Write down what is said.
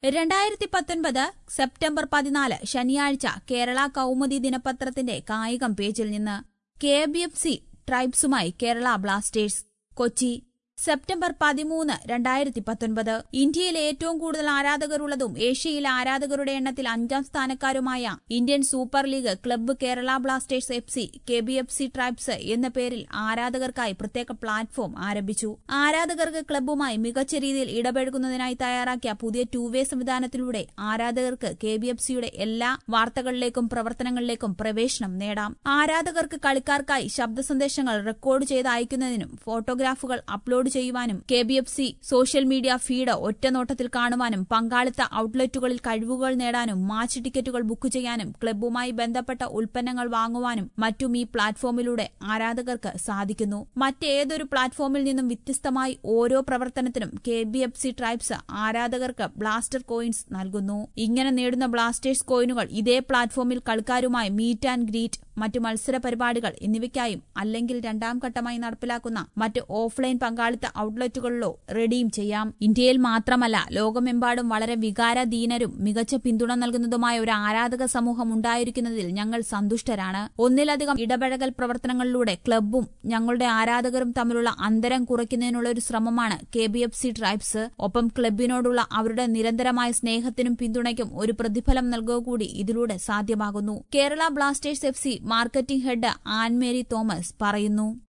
രണ്ടായിരത്തി പത്തൊൻപത് സെപ്റ്റംബർ പതിനാല് ശനിയാഴ്ച കേരള കൗമുദി ദിനപത്രത്തിന്റെ കായികം പേജിൽ നിന്ന് കെ ബി എഫ് സി ട്രൈബ്സുമായി കേരള ബ്ലാസ്റ്റേഴ്സ് കൊച്ചി സെപ്റ്റംബർ പതിമൂന്ന് രണ്ടായിരത്തി പത്തൊൻപത് ഇന്ത്യയിൽ ഏറ്റവും കൂടുതൽ ആരാധകരുള്ളതും ഏഷ്യയിലെ ആരാധകരുടെ എണ്ണത്തിൽ അഞ്ചാം സ്ഥാനക്കാരുമായ Indian super league club Kerala Blasters F C K B F C Tribes എന്ന പേരിൽ ആരാധകർക്കായി പ്രത്യേക പ്ലാറ്റ്ഫോം ആരംഭിച്ചു ആരാധകർക്ക് ക്ലബ്ബുമായി മികച്ച രീതിയിൽ ഇടപഴകുന്നതിനായി തയ്യാറാക്കിയ പുതിയ ടൂ വേ സംവിധാനത്തിലൂടെ ആരാധകർക്ക് കെ ബി എഫ് സിയുടെ എല്ലാ വാർത്തകളിലേക്കും പ്രവർത്തനങ്ങളിലേക്കും പ്രവേശനം നേടാം ആരാധകർക്ക് കളിക്കാർക്കായി ശബ്ദ സന്ദേശങ്ങൾ റെക്കോർഡ് ചെയ്ത് അയക്കുന്നതിനും ഫോട്ടോഗ്രാഫുകൾ അപ്ലോഡ് ചെയ്യുവാനും K B F C social media feed ഒറ്റനോട്ടത്തിൽ കാണുവാനും പങ്കാളിത്ത ഔട്ട്ലെറ്റുകളിൽ കഴിവുകൾ നേടാനും മാച്ച് ടിക്കറ്റുകൾ ബുക്ക് ചെയ്യാനും ക്ലബ്ബുമായി ബന്ധപ്പെട്ട ഉൽപ്പന്നങ്ങൾ വാങ്ങുവാനും മറ്റും ഈ പ്ലാറ്റ്ഫോമിലൂടെ ആരാധകർക്ക് സാധിക്കുന്നു മറ്റേതൊരു പ്ലാറ്റ്ഫോമിൽ നിന്നും വ്യത്യസ്തമായി ഓരോ പ്രവർത്തനത്തിനും K B F C Tribes ആരാധകർക്ക് ബ്ലാസ്റ്റർ കോയിൻസ് നൽകുന്നു ഇങ്ങനെ നേടുന്ന ബ്ലാസ്റ്റേഴ്സ് കോയിനുകൾ ഇതേ പ്ലാറ്റ്ഫോമിൽ കളിക്കാരുമായി മീറ്റ് ആൻഡ് ഗ്രീറ്റ് മറ്റു മത്സര പരിപാടികൾ എന്നിവയ്ക്കായും അല്ലെങ്കിൽ രണ്ടാം ഘട്ടമായി നടപ്പിലാക്കുന്ന മറ്റ് ഓഫ്ലൈൻ പങ്കാളിത്ത ഔട്ട്ലെറ്റുകളിലോ റെഡീം ചെയ്യാം ഇന്ത്യയിൽ മാത്രമല്ല ലോകമെമ്പാടും വളരെ വികാരധീനരും മികച്ച പിന്തുണ നൽകുന്നതുമായ ഒരു ആരാധക സമൂഹം ഉണ്ടായിരിക്കുന്നതിൽ ഞങ്ങൾ സന്തുഷ്ടരാണ് ഒന്നിലധികം ഇടപഴകൽ പ്രവർത്തനങ്ങളിലൂടെ ക്ലബ്ബും ഞങ്ങളുടെ ആരാധകരും തമ്മിലുള്ള അന്തരം കുറയ്ക്കുന്നതിനുള്ള ഒരു ശ്രമമാണ് K B F C Tribes ഒപ്പം ക്ലബിനോടുള്ള അവരുടെ നിരന്തരമായ സ്നേഹത്തിനും പിന്തുണയ്ക്കും ഒരു പ്രതിഫലം നൽകുക കൂടി ഇതിലൂടെ സാധ്യമാകുന്നു Kerala Blasters F C marketing head Annmary Thomas പറയുന്നു